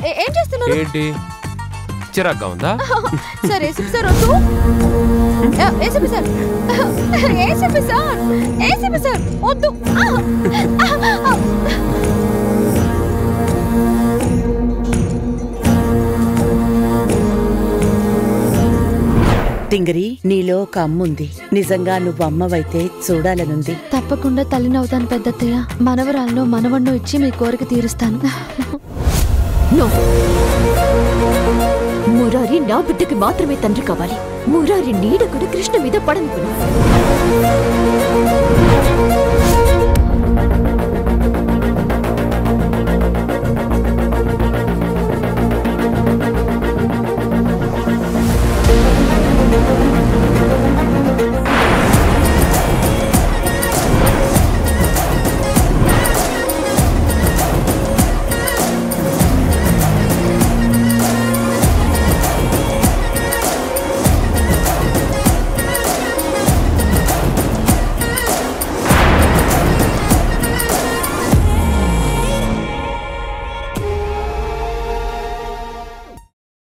ఏ- ఏం చేస్తున్నారు ఏంటి చిరాగ్గా ఉందా సార్ ఏసీపీ సార్ వద్దు ఆ, ACP sir ACP sir ACP sir వద్దు ఆ, ఆ, ఆ. టింగరి నీలో ఒక అమ్ముంది నిజంగా నువ్వు అమ్మవైతే చూడాలనుంది తప్పకుండా తల్లినవుతాను పెద్దత్తయ్య మనవరాలను మనవಣ್ಣు ఇచ్చి మీ కోరిక తీరుస్తాను నో మురారి నా బిడ్డకి మాత్రమే తండ్రి కావాలి మురారి నీడ కూడా కృష్ణ మీద పడనుకున్నా